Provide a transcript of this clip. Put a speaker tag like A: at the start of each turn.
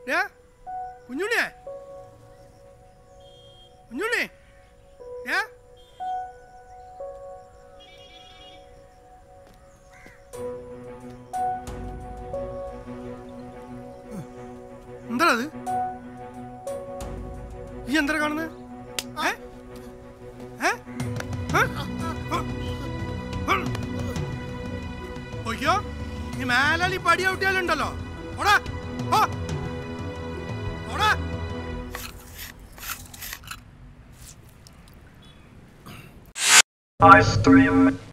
A: ഏ കുഞ്ഞുണ്ണിയെ കുഞ്ഞുണ്ണി ഏ എന്താണത് ഈ എന്താ കാണുന്നത് ഏ ഏ ഏ? ഒയ്യോ ഈ മേലാൽ ഈ പടി ഔട്ടിയാലുണ്ടല്ലോ ഓടാ ഓ ഓടാ
B: I stream